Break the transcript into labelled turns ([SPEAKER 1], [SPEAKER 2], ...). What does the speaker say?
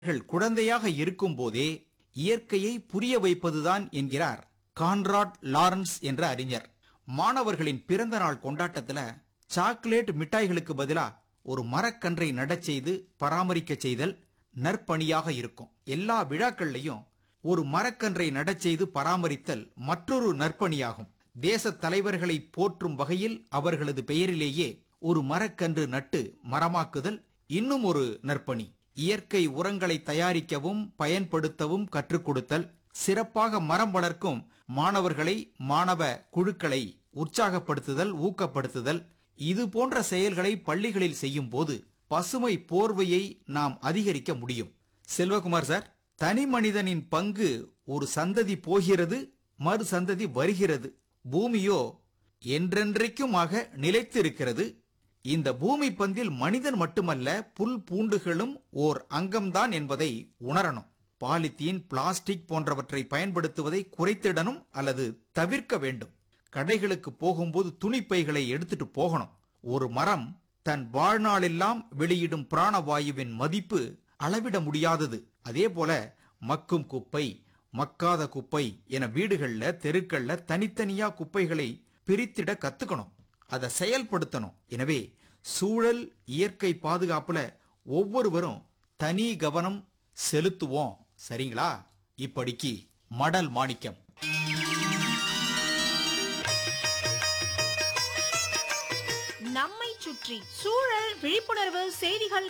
[SPEAKER 1] அவர்கள் குழந்தையாக இருக்கும்போதே இயற்கையை புரிய வைப்பதுதான் என்கிறார் கான்ராட் லாரன்ஸ் என்ற அறிஞர் மாணவர்களின் பிறந்த நாள் கொண்டாட்டத்துல சாக்லேட் மிட்டாய்களுக்கு பதிலா ஒரு மரக்கன்றை நடச் செய்து பராமரிக்க செய்தல் நற்பணியாக இருக்கும் எல்லா விழாக்கள்லையும் ஒரு மரக்கன்றை நடச் செய்து பராமரித்தல் மற்றொரு நற்பணியாகும் தேச தலைவர்களை போற்றும் வகையில் அவர்களது பெயரிலேயே ஒரு மரக்கன்று நட்டு மரமாக்குதல் இன்னும் ஒரு நற்பணி இயற்கை உரங்களை தயாரிக்கவும் பயன்படுத்தவும் கற்றுக் கொடுத்தல் சிறப்பாக மரம் வளர்க்கும் மாணவர்களை மாணவ குழுக்களை உற்சாகப்படுத்துதல் ஊக்கப்படுத்துதல் இது போன்ற செயல்களை பள்ளிகளில் செய்யும் போது பசுமை போர்வையை நாம் அதிகரிக்க முடியும் செல்வகுமார் சார் தனி மனிதனின் பங்கு ஒரு சந்ததி போகிறது மறு சந்ததி வருகிறது பூமியோ என்றென்றைக்குமாக நிலைத்திருக்கிறது இந்த பூமி பந்தில் மனிதன் மட்டுமல்ல புல் பூண்டுகளும் ஓர் அங்கம்தான் என்பதை உணரணும் பாலித்தீன் பிளாஸ்டிக் போன்றவற்றை பயன்படுத்துவதை குறைத்திடணும் அல்லது தவிர்க்க வேண்டும் கடைகளுக்கு போகும்போது துணிப்பைகளை எடுத்துட்டு போகணும் ஒரு மரம் தன் வாழ்நாளெல்லாம் வெளியிடும் பிராணவாயுவின் மதிப்பு அளவிட முடியாதது அதே போல மக்கும் குப்பை மக்காத குப்பை என வீடுகள்ல தெருக்கள்ல தனித்தனியா குப்பைகளை பிரித்திட கத்துக்கணும் அதை செயல்படுத்தணும் எனவே சூழல் இயற்கை பாதுகாப்புல ஒவ்வொருவரும் தனி கவனம் செலுத்துவோம் சரிங்களா இப்படிக்கு மடல் மாணிக்கம்
[SPEAKER 2] நம்மை சுற்றி சூழல் விழிப்புணர்வு செய்திகள்